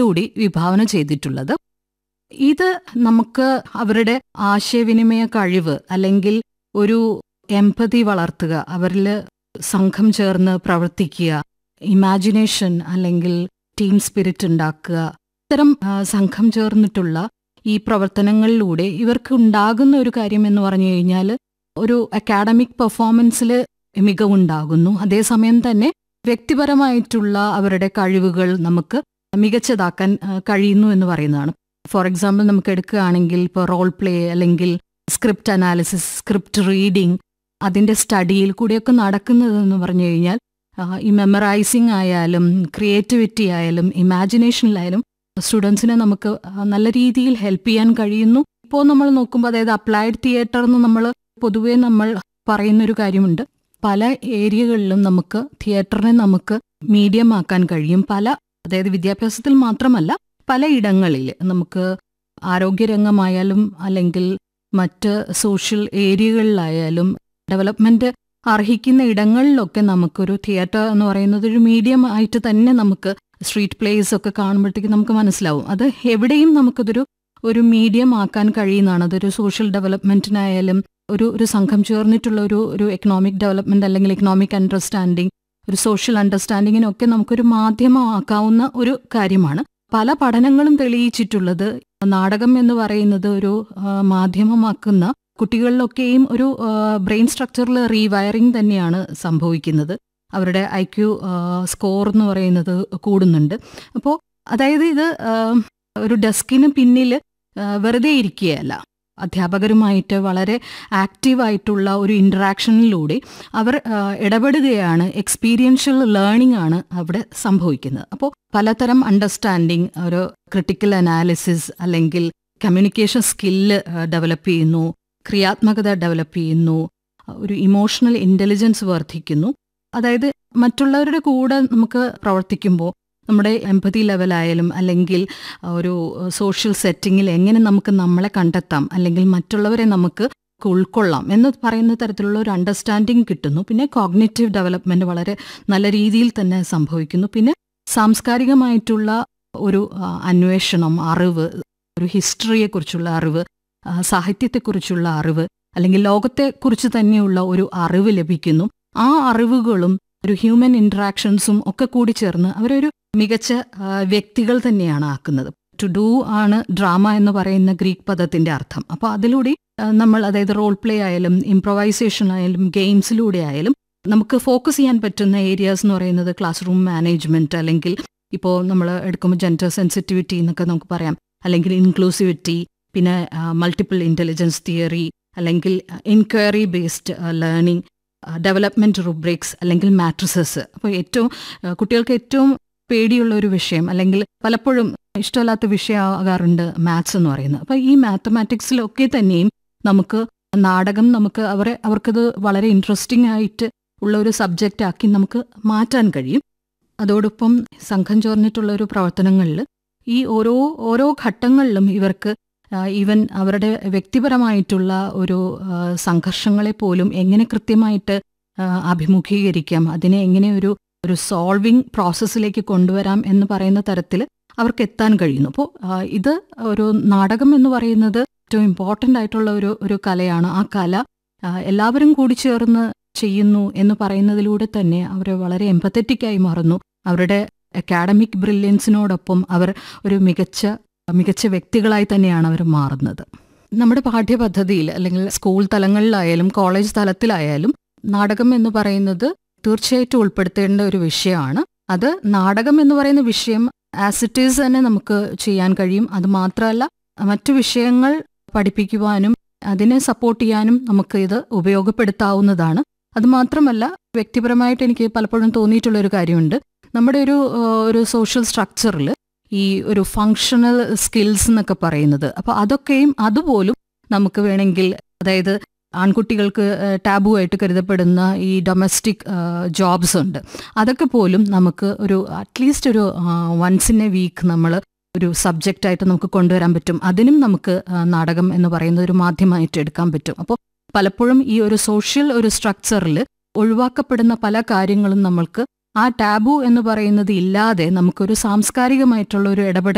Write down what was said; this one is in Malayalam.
കൂടി വിഭാവന ചെയ്തിട്ടുള്ളത് ഇത് നമുക്ക് അവരുടെ ആശയവിനിമയ കഴിവ് അല്ലെങ്കിൽ ഒരു എംപതി വളർത്തുക അവരിൽ സംഘം ചേർന്ന് പ്രവർത്തിക്കുക ഇമാജിനേഷൻ അല്ലെങ്കിൽ ടീം സ്പിരിറ്റ് ഉണ്ടാക്കുക ഇത്തരം ആ, സംഘം ചേർന്നിട്ടുള്ള ഈ പ്രവർത്തനങ്ങളിലൂടെ ഇവർക്ക് ഉണ്ടാകുന്ന ഒരു കാര്യം എന്ന് പറഞ്ഞു കഴിഞ്ഞാൽ ഒരു അക്കാഡമിക് പെർഫോമൻസിൽ മികവുണ്ടാകുന്നു അതേസമയം തന്നെ വ്യക്തിപരമായിട്ടുള്ള അവരുടെ കഴിവുകൾ നമുക്ക് മികച്ചതാക്കാൻ ആ, കഴിയുന്നു എന്ന് പറയുന്നതാണ് ഫോർ എക്സാമ്പിൾ നമുക്ക് എടുക്കുകയാണെങ്കിൽ ഇപ്പോൾ റോൾ പ്ലേ അല്ലെങ്കിൽ സ്ക്രിപ്റ്റ് അനാലിസിസ് സ്ക്രിപ്റ്റ് റീഡിംഗ് അതിൻ്റെ സ്റ്റഡിയിൽ കൂടിയൊക്കെ നടക്കുന്നതെന്ന് പറഞ്ഞു കഴിഞ്ഞാൽ ആ, ഈ മെമ്മറൈസിങ് ആയാലും ക്രിയേറ്റിവിറ്റി ആയാലും ഇമാജിനേഷനിലായാലും സ്റ്റുഡൻസിനെ നമുക്ക് ആ, നല്ല രീതിയിൽ ഹെൽപ്പ് ചെയ്യാൻ കഴിയുന്നു ഇപ്പോൾ നമ്മൾ നോക്കുമ്പോൾ അതായത് അപ്ലൈഡ് തിയേറ്റർ എന്ന് നമ്മൾ പൊതുവേ നമ്മൾ പറയുന്നൊരു കാര്യമുണ്ട് പല ഏരിയകളിലും നമുക്ക് തിയേറ്ററിനെ നമുക്ക് മീഡിയം ആക്കാൻ കഴിയും പല അതായത് വിദ്യാഭ്യാസത്തിൽ മാത്രമല്ല പലയിടങ്ങളിൽ നമുക്ക് ആരോഗ്യരംഗമായാലും അല്ലെങ്കിൽ മറ്റ് സോഷ്യൽ ഏരിയകളിലായാലും ഡെവലപ്മെന്റ് അർഹിക്കുന്ന ഇടങ്ങളിലൊക്കെ നമുക്കൊരു തിയേറ്റർ എന്ന് പറയുന്നത് ഒരു മീഡിയം ആയിട്ട് തന്നെ നമുക്ക് സ്ട്രീറ്റ് പ്ലേസ് ഒക്കെ കാണുമ്പോഴത്തേക്ക് നമുക്ക് മനസ്സിലാവും അത് എവിടെയും നമുക്കതൊരു ഒരു മീഡിയം ആക്കാൻ കഴിയുന്നതാണ് അതൊരു സോഷ്യൽ ഡെവലപ്മെന്റിനായാലും ഒരു ഒരു സംഘം ചേർന്നിട്ടുള്ള ഒരു ഒരു എക്കണോമിക് ഡെവലപ്മെന്റ് അല്ലെങ്കിൽ എക്കണോമിക് അണ്ടർസ്റ്റാൻഡിങ് ഒരു സോഷ്യൽ അണ്ടർസ്റ്റാൻഡിങ്ങിനൊക്കെ നമുക്കൊരു മാധ്യമമാക്കാവുന്ന ഒരു കാര്യമാണ് പല പഠനങ്ങളും തെളിയിച്ചിട്ടുള്ളത് നാടകം എന്ന് പറയുന്നത് ഒരു ആ, മാധ്യമമാക്കുന്ന കുട്ടികളിലൊക്കെയും ഒരു ബ്രെയിൻ സ്ട്രക്ചറിൽ റീവയറിംഗ് തന്നെയാണ് സംഭവിക്കുന്നത് അവരുടെ ഐ ക്യു സ്കോർ എന്ന് പറയുന്നത് കൂടുന്നുണ്ട് അപ്പോൾ അതായത് ഇത് ആ, ഒരു ഡെസ്കിന് പിന്നിൽ ആ, വെറുതെ ഇരിക്കുകയല്ല അധ്യാപകരുമായിട്ട് വളരെ ആക്റ്റീവായിട്ടുള്ള ഒരു ഇൻറ്ററാക്ഷനിലൂടെ അവർ ആ, ഇടപെടുകയാണ് എക്സ്പീരിയൻഷ്യൽ ലേണിംഗ് ആണ് അവിടെ സംഭവിക്കുന്നത് അപ്പോൾ പലതരം അണ്ടർസ്റ്റാൻഡിങ് ഒരു ക്രിട്ടിക്കൽ അനാലിസിസ് അല്ലെങ്കിൽ കമ്മ്യൂണിക്കേഷൻ സ്കില്ല് ഡെവലപ്പ് ചെയ്യുന്നു ക്രിയാത്മകത ഡെവലപ്പ് ചെയ്യുന്നു ഒരു ഇമോഷണൽ ഇൻ്റലിജൻസ് വർദ്ധിക്കുന്നു അതായത് മറ്റുള്ളവരുടെ കൂടെ നമുക്ക് പ്രവർത്തിക്കുമ്പോൾ നമ്മുടെ എമ്പതി ലെവലായാലും അല്ലെങ്കിൽ ഒരു സോഷ്യൽ സെറ്റിങ്ങിൽ എങ്ങനെ നമുക്ക് നമ്മളെ കണ്ടെത്താം അല്ലെങ്കിൽ മറ്റുള്ളവരെ നമുക്ക് ഉൾക്കൊള്ളാം എന്ന് പറയുന്ന തരത്തിലുള്ള ഒരു അണ്ടർസ്റ്റാൻഡിങ് കിട്ടുന്നു പിന്നെ കോഗ്നേറ്റീവ് ഡെവലപ്മെന്റ് വളരെ നല്ല രീതിയിൽ തന്നെ സംഭവിക്കുന്നു പിന്നെ സാംസ്കാരികമായിട്ടുള്ള ഒരു ആ, അന്വേഷണം അറിവ് ഒരു ഹിസ്റ്ററിയെക്കുറിച്ചുള്ള അറിവ് ആ, സാഹിത്യത്തെക്കുറിച്ചുള്ള അറിവ് അല്ലെങ്കിൽ ലോകത്തെക്കുറിച്ച് തന്നെയുള്ള ഒരു അറിവ് ലഭിക്കുന്നു ആ അറിവുകളും ഒരു ഹ്യൂമൻ ഇന്ററാക്ഷൻസും ഒക്കെ കൂടി ചേർന്ന് അവരൊരു മികച്ച ആ, വ്യക്തികൾ തന്നെയാണ് ആക്കുന്നത് ടു ഡു ആണ് ഡ്രാമ എന്ന് പറയുന്ന ഗ്രീക്ക് പദത്തിന്റെ അർത്ഥം അപ്പോൾ അതിലൂടെ ആ, നമ്മൾ അതായത് റോൾ പ്ലേ ആയാലും ഇംപ്രൊവൈസേഷൻ ആയാലും ഗെയിംസിലൂടെ ആയാലും നമുക്ക് ഫോക്കസ് ചെയ്യാൻ പറ്റുന്ന ഏരിയാസ് എന്ന് പറയുന്നത് ക്ലാസ് റൂം മാനേജ്മെന്റ് അല്ലെങ്കിൽ ഇപ്പോൾ നമ്മൾ എടുക്കുമ്പോൾ ജെൻഡർ സെൻസിറ്റിവിറ്റി എന്നൊക്കെ നമുക്ക് പറയാം അല്ലെങ്കിൽ ഇൻക്ലൂസിവിറ്റി പിന്നെ മൾട്ടിപ്പിൾ ഇൻ്റലിജൻസ് തിയറി അല്ലെങ്കിൽ enquiry based learning development rubrics അല്ലെങ്കിൽ മാട്രിസസ് അപ്പോൾ ഏറ്റവും ആ, കുട്ടികൾക്ക് ഏറ്റവും പേടിയുള്ള ഒരു വിഷയം അല്ലെങ്കിൽ പലപ്പോഴും ഇഷ്ടമല്ലാത്ത വിഷയമാകാറുണ്ട് മാത്സ് എന്ന് പറയുന്നത് അപ്പോൾ ഈ മാത്തമാറ്റിക്സിലൊക്കെ തന്നെയും നമുക്ക് നാടകം നമുക്ക് അവരെ അവർക്കത് വളരെ ഇൻട്രസ്റ്റിംഗ് ആയിട്ട് ഉള്ള ഒരു സബ്ജക്റ്റ് ആക്കി നമുക്ക് മാറ്റാൻ കഴിയും അതോടൊപ്പം സംഘം ചേർന്നിട്ടുള്ള ഒരു പ്രവർത്തനങ്ങളിൽ ഈ ഓരോ ഓരോ ഘട്ടങ്ങളിലും ഇവർക്ക് ഈവൻ അവരുടെ വ്യക്തിപരമായിട്ടുള്ള ഒരു ആ, സംഘർഷങ്ങളെ പോലും എങ്ങനെ കൃത്യമായിട്ട് ആ, അഭിമുഖീകരിക്കാം അതിനെ എങ്ങനെ ഒരു ഒരു സോൾവിങ് പ്രോസസ്സിലേക്ക് കൊണ്ടുവരാം എന്ന് പറയുന്ന തരത്തിൽ അവർക്ക് എത്താൻ കഴിയുന്നു അപ്പോൾ ഇത് ഒരു നാടകം എന്ന് പറയുന്നത് ഏറ്റവും ഇമ്പോർട്ടൻ്റ് ആയിട്ടുള്ള ഒരു ഒരു കലയാണ് ആ കല ആ, എല്ലാവരും കൂടി ചേർന്ന് ചെയ്യുന്നു എന്ന് പറയുന്നതിലൂടെ തന്നെ അവർ വളരെ എമ്പത്തറ്റിക് ആയി മാറുന്നു അവരുടെ അക്കാഡമിക് ബ്രില്യൻസിനോടൊപ്പം അവർ ഒരു മികച്ച മികച്ച വ്യക്തികളായി തന്നെയാണ് അവർ മാറുന്നത് നമ്മുടെ പാഠ്യപദ്ധതിയിൽ അല്ലെങ്കിൽ സ്കൂൾ തലങ്ങളിലായാലും കോളേജ് തലത്തിലായാലും നാടകം എന്ന് പറയുന്നത് തീർച്ചയായിട്ടും ഉൾപ്പെടുത്തേണ്ട ഒരു വിഷയമാണ് അത് നാടകം എന്ന് പറയുന്ന വിഷയം ആസ് ഇറ്റ് ഈസ് തന്നെ നമുക്ക് ചെയ്യാൻ കഴിയും അത് മാത്രമല്ല മറ്റു വിഷയങ്ങൾ പഠിപ്പിക്കുവാനും അതിനെ സപ്പോർട്ട് ചെയ്യാനും നമുക്ക് ഇത് ഉപയോഗപ്പെടുത്താവുന്നതാണ് അത് മാത്രമല്ല വ്യക്തിപരമായിട്ട് എനിക്ക് പലപ്പോഴും തോന്നിയിട്ടുള്ള ഒരു കാര്യമുണ്ട് നമ്മുടെ ഒരു ആ, ഒരു സോഷ്യൽ സ്ട്രക്ചറിൽ ഈ ഒരു ഫങ്ഷണൽ സ്കിൽസ് എന്നൊക്കെ പറയുന്നത് അപ്പോൾ അതൊക്കെയും അതുപോലും നമുക്ക് വേണമെങ്കിൽ അതായത് ആൺകുട്ടികൾക്ക് ടാബു ആയിട്ട് കരുതപ്പെടുന്ന ഈ ഡൊമസ്റ്റിക് ജോബ്സ് ഉണ്ട് അതൊക്കെ പോലും നമുക്ക് ഒരു അറ്റ്ലീസ്റ്റ് ഒരു വൺസ് ഇൻ എ വീക്ക് നമ്മൾ ഒരു സബ്ജക്റ്റായിട്ട് നമുക്ക് കൊണ്ടുവരാൻ പറ്റും അതിനും നമുക്ക് ആ, നാടകം എന്ന് പറയുന്ന ഒരു മാധ്യമമായിട്ട് എടുക്കാൻ പറ്റും അപ്പോൾ പലപ്പോഴും ഈ ഒരു സോഷ്യൽ ഒരു സ്ട്രക്ചറിൽ ഒഴിവാക്കപ്പെടുന്ന പല കാര്യങ്ങളും നമ്മൾക്ക് ആ ടാബു എന്ന് പറയുന്നത് ഇല്ലാതെ നമുക്കൊരു സാംസ്കാരികമായിട്ടുള്ള ഒരു ഇടപെടൽ